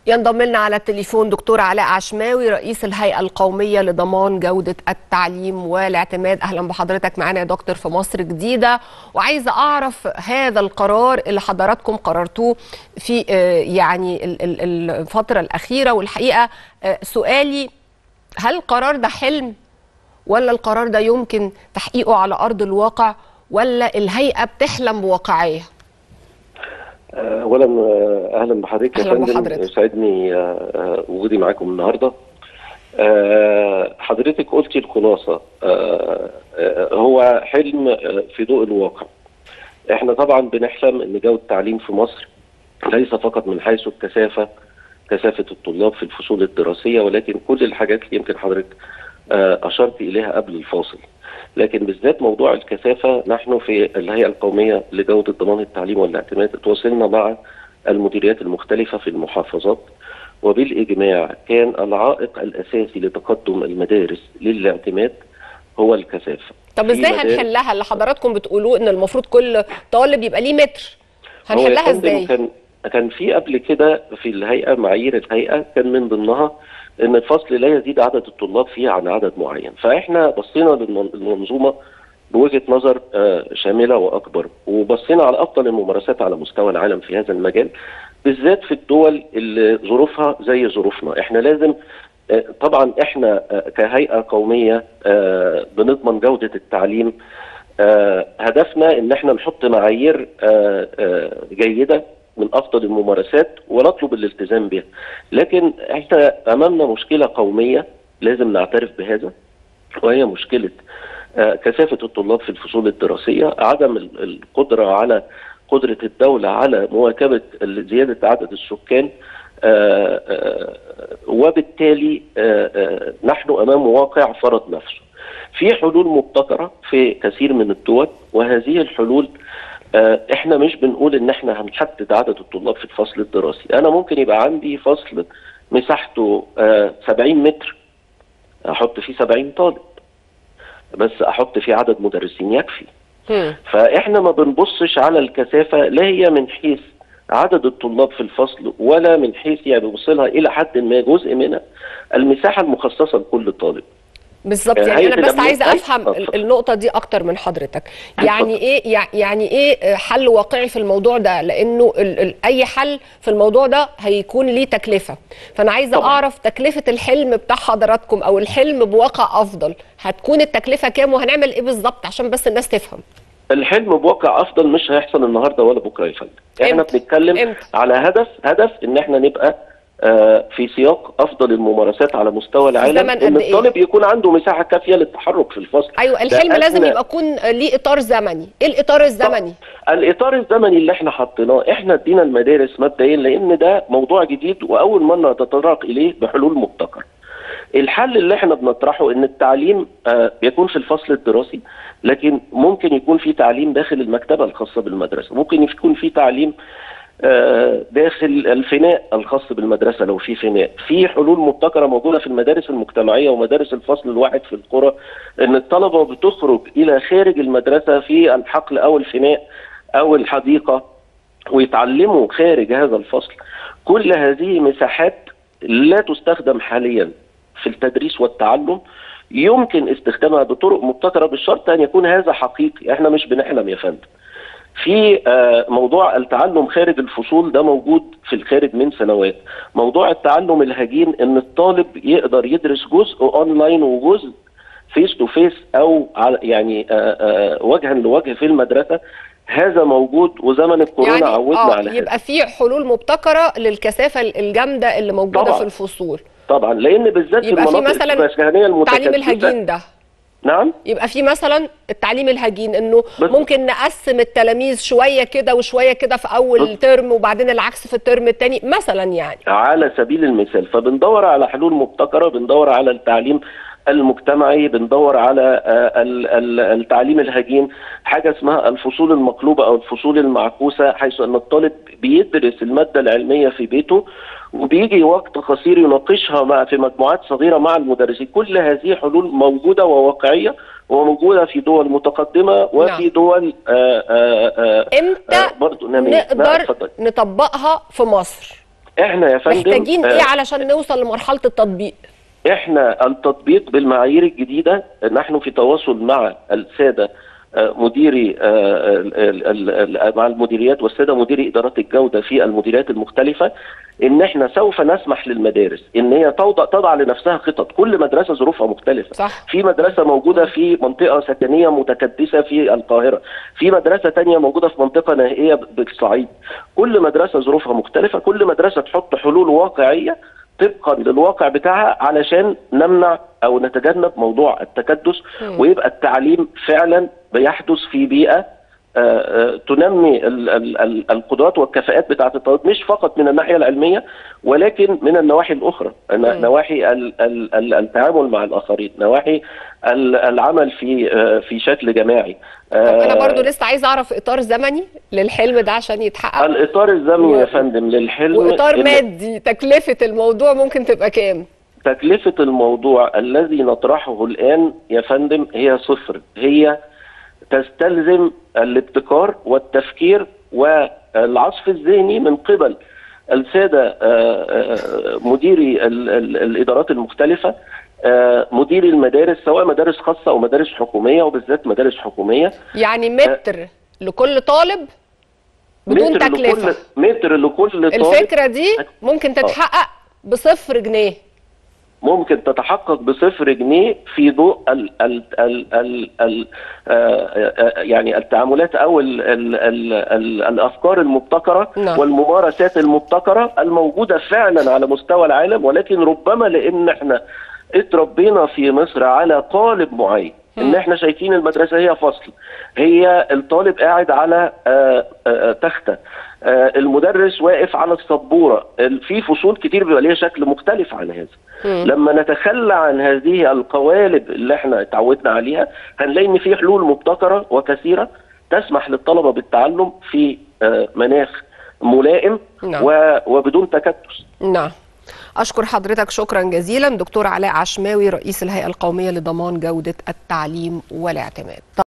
ينضم لنا على التليفون دكتور علاء عشماوي رئيس الهيئة القومية لضمان جودة التعليم والاعتماد أهلا بحضرتك معنا يا دكتور في مصر جديدة وعايزة أعرف هذا القرار اللي حضراتكم قررتوه في يعني الفترة الأخيرة والحقيقة سؤالي هل القرار ده حلم ولا القرار ده يمكن تحقيقه على أرض الواقع ولا الهيئة بتحلم بواقعية؟ اولا اهلا بحضرتك يا فندم يسعدني وجودي معاكم النهارده حضرتك قلتي الخلاصه هو حلم في ضوء الواقع احنا طبعا بنحلم ان جو التعليم في مصر ليس فقط من حيث الكثافه كثافه الطلاب في الفصول الدراسيه ولكن كل الحاجات اللي يمكن حضرتك اشرت اليها قبل الفاصل لكن بالذات موضوع الكثافة نحن في الهيئة القومية لجودة ضمان التعليم والاعتماد تواصلنا مع المديريات المختلفة في المحافظات وبالإجماع كان العائق الأساسي لتقدم المدارس للاعتماد هو الكثافة طب ازاي هنحلها اللي حضراتكم بتقولوه ان المفروض كل طالب يبقى ليه متر هنحلها ازاي؟ كان كان في قبل كده في الهيئة معايير الهيئة كان من ضمنها ان الفصل لا يزيد عدد الطلاب فيه عن عدد معين فاحنا بصينا للمنظومه بوجهه نظر شامله واكبر وبصينا على افضل الممارسات على مستوى العالم في هذا المجال بالذات في الدول اللي ظروفها زي ظروفنا احنا لازم طبعا احنا كهيئه قوميه بنضمن جوده التعليم هدفنا ان احنا نحط معايير جيده من افضل الممارسات ونطلب الالتزام بها لكن احنا امامنا مشكله قوميه لازم نعترف بهذا وهي مشكله كثافه الطلاب في الفصول الدراسيه عدم القدره على قدره الدوله على مواكبه زياده عدد السكان وبالتالي نحن امام واقع فرض نفسه في حلول مبتكره في كثير من الدول وهذه الحلول احنا مش بنقول ان احنا هنحدد عدد الطلاب في الفصل الدراسي انا ممكن يبقى عندي فصل مساحته 70 متر احط فيه 70 طالب بس احط فيه عدد مدرسين يكفي فاحنا ما بنبصش على الكثافه لا هي من حيث عدد الطلاب في الفصل ولا من حيث يعني بوصلها الى حد ما جزء منها المساحه المخصصه لكل طالب بالظبط يعني انا بس عايزه افهم النقطه دي اكتر من حضرتك يعني ايه يعني ايه حل واقعي في الموضوع ده لانه ال ال اي حل في الموضوع ده هيكون ليه تكلفه فانا عايزه طبعا. اعرف تكلفه الحلم بتاع حضراتكم او الحلم بواقع افضل هتكون التكلفه كام وهنعمل ايه بالظبط عشان بس الناس تفهم الحلم بواقع افضل مش هيحصل النهارده ولا بكره يا فندم احنا بنتكلم امت. على هدف هدف ان احنا نبقى في سياق افضل الممارسات على مستوى العالم ان الطالب إيه؟ يكون عنده مساحه كافيه للتحرك في الفصل ايوه الحلم لازم يبقى يكون ليه اطار زمني ايه الاطار الزمني الاطار الزمني اللي احنا حطيناه احنا ادينا المدارس مبدئيا لان ده موضوع جديد واول مره نتطرق اليه بحلول مبتكره الحل اللي احنا بنطرحه ان التعليم آه بيكون في الفصل الدراسي لكن ممكن يكون في تعليم داخل المكتبه الخاصه بالمدرسه ممكن يكون في تعليم داخل الفناء الخاص بالمدرسه لو في فناء في حلول مبتكره موجوده في المدارس المجتمعيه ومدارس الفصل الواحد في القرى ان الطلبه بتخرج الى خارج المدرسه في الحقل او الفناء او الحديقه ويتعلموا خارج هذا الفصل كل هذه مساحات لا تستخدم حاليا في التدريس والتعلم يمكن استخدامها بطرق مبتكره بالشرط ان يكون هذا حقيقي احنا مش بنحلم يا فندم في موضوع التعلم خارج الفصول ده موجود في الخارج من سنوات موضوع التعلم الهجين ان الطالب يقدر يدرس جزء اونلاين وجزء فيس تو فيس او يعني وجها لوجه في المدرسه هذا موجود وزمن الكورونا يعني عودنا آه على يبقى في حلول مبتكره للكثافه الجامده اللي موجوده طبعًا. في الفصول طبعا لان بالذات في يبقى في المناطق مثلا السكنيه التعليم المتكثفه الهجين ده نعم يبقى في مثلا التعليم الهجين انه بس- ممكن نقسم التلاميذ شويه كده وشويه كده في اول بس- ترم وبعدين العكس في الترم الثاني مثلا يعني على سبيل المثال فبندور على حلول مبتكره بندور على التعليم المجتمعي بندور على آه، ال- ال- التعليم الهجين حاجه اسمها الفصول المقلوبه او الفصول المعكوسه حيث ان الطالب بيدرس الماده العلميه في بيته وبيجي وقت قصير يناقشها مع في مجموعات صغيره مع المدرسين كل هذه حلول موجوده وواقعيه وموجوده في دول متقدمه وفي نعم. دول آه، آه، آه، امتى آه، برضو نامية. نعم، نقدر اتفضل. نطبقها في مصر احنا يا فندم محتاجين آه، ايه علشان نوصل لمرحله التطبيق احنا التطبيق بالمعايير الجديده نحن في تواصل مع الساده آه، مديري آه، ال- ال- ال- مع المديريات والساده مديري ادارات الجوده في المديريات المختلفه ان احنا سوف نسمح للمدارس ان هي توضع تضع لنفسها خطط كل مدرسه ظروفها مختلفه صح في مدرسة موجودة في منطقة سكنية متكدسة في القاهرة في مدرسة تانية موجودة في منطقة نائية بالصعيد كل مدرسة ظروفها مختلفة كل مدرسة تحط حلول واقعية طبقا للواقع بتاعها علشان نمنع او نتجنب موضوع التكدس مم. ويبقى التعليم فعلا بيحدث في بيئة آه، آه، تنمي ال- ال- ال- القدرات والكفاءات بتاعه الطالب مش فقط من الناحيه العلميه ولكن من النواحي الاخرى ن- مم. نواحي ال- ال- ال- التعامل مع الاخرين نواحي ال- العمل في آه، في شكل جماعي طب انا آه، برضو لسه عايزه اعرف اطار زمني للحلم ده عشان يتحقق الاطار الزمني و- يا فندم للحلم واطار إن مادي تكلفه الموضوع ممكن تبقى كام تكلفة الموضوع الذي نطرحه الآن يا فندم هي صفر هي تستلزم الابتكار والتفكير والعصف الذهني من قبل السادة آه، آه، مديري ال- ال- الإدارات المختلفة آه، مديري المدارس سواء مدارس خاصة أو مدارس حكومية وبالذات مدارس حكومية يعني متر لكل طالب بدون متر تكلفه لكل متر لكل طالب الفكره دي ممكن تتحقق بصفر جنيه ممكن تتحقق بصفر جنيه في ضوء ال ال ال ال ال آه، آه، يعني التعاملات او ال ال ال ال الافكار المبتكره نعم. والممارسات المبتكره الموجوده فعلا على مستوى العالم ولكن ربما لان احنا اتربينا في مصر على قالب معين ان احنا شايفين المدرسه هي فصل هي الطالب قاعد على آه، آه، تخته آه، المدرس واقف على السبوره ال- في فصول كتير بيبقى ليها شكل مختلف عن هذا مم. لما نتخلى عن هذه القوالب اللي احنا اتعودنا عليها هنلاقي ان في حلول مبتكره وكثيره تسمح للطلبه بالتعلم في آه، مناخ ملائم نعم. و- وبدون تكدس نعم أشكر حضرتك شكرا جزيلا دكتور علاء عشماوي رئيس الهيئة القومية لضمان جودة التعليم والاعتماد